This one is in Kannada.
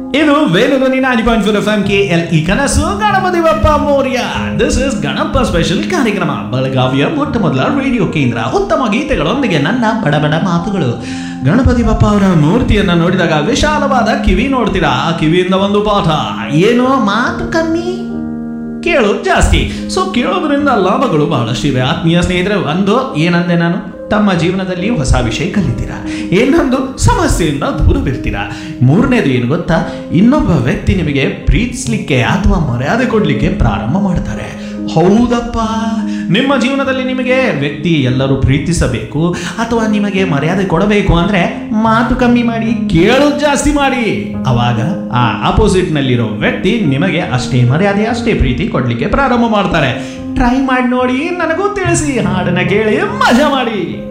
ಇದು Venudhwani nine point four F M K L E ಕನಸು Ganapati Bappa Morya this is Ganapa special ಕಾರ್ಯಕ್ರಮ ಬೆಳಗಾವಿಯ ಮೊಟ್ಟ ಮೊದಲ ರೇಡಿಯೋ ಕೇಂದ್ರ ಉತ್ತಮ ಗೀತೆಗಳೊಂದಿಗೆ ನನ್ನ ಬಡ ಬಡ ಮಾತುಗಳು ಗಣಪತಿ ಬಪ್ಪ ಅವರ ಮೂರ್ತಿಯನ್ನ ನೋಡಿದಾಗ ವಿಶಾಲವಾದ ಕಿವಿ ನೋಡ್ತೀರಾ ಆ ಕಿವಿಯಿಂದ ಒಂದು ಪಾಠ ಏನೋ ಮಾತು ಕಮ್ಮಿ ಕೇಳೋದು ಜಾಸ್ತಿ ಸೊ ಕೇಳೋದ್ರಿಂದ ಲಾಭಗಳು ಬಹಳಷ್ಟಿವೆ ಆತ್ಮೀಯ ಸ್ನೇಹಿತರೆ ಒಂದು ಏನಂದೆ ನಾನು ತಮ್ಮ ಜೀವನದಲ್ಲಿ ಹೊಸ ವಿಷಯ ಕಲಿತೀರಾ ಇನ್ನೊಂದು ಸಮಸ್ಯೆಯಿಂದ ದೂರವಿರ್ತೀರಾ ಮೂರನೇದು ಏನು ಗೊತ್ತಾ ಇನ್ನೊಬ್ಬ ವ್ಯಕ್ತಿ ನಿಮಗೆ ಪ್ರೀತಿಸ್ಲಿಕ್ಕೆ ಅಥವಾ ಮರ್ಯಾದೆ ಕೊಡಲಿಕ್ಕೆ ಪ್ರಾರಂಭ ಮಾಡ್ತಾರೆ ಹೌದಪ್ಪ ನಿಮ್ಮ ಜೀವನದಲ್ಲಿ ನಿಮಗೆ ವ್ಯಕ್ತಿ ಎಲ್ಲರೂ ಪ್ರೀತಿಸಬೇಕು ಅಥವಾ ನಿಮಗೆ ಮರ್ಯಾದೆ ಕೊಡಬೇಕು ಅಂದ್ರೆ ಮಾತು ಕಮ್ಮಿ ಮಾಡಿ ಕೇಳೋದು ಜಾಸ್ತಿ ಮಾಡಿ ಅವಾಗ ಆ ಆಪೋಸಿಟ್ ನಲ್ಲಿರೋ ವ್ಯಕ್ತಿ ನಿಮಗೆ ಅಷ್ಟೇ ಮರ್ಯಾದೆ ಅಷ್ಟೇ ಪ್ರೀತಿ ಕೊಡ್ಲಿಕ್ಕೆ ಪ್ರಾರಂಭ ಮಾಡ್ತಾರೆ ಟ್ರೈ ಮಾಡಿ ನೋಡಿ ನನಗೂ ತಿಳಿಸಿ ಹಾಡನ್ನ ಕೇಳಿ ಮಜಾ ಮಾಡಿ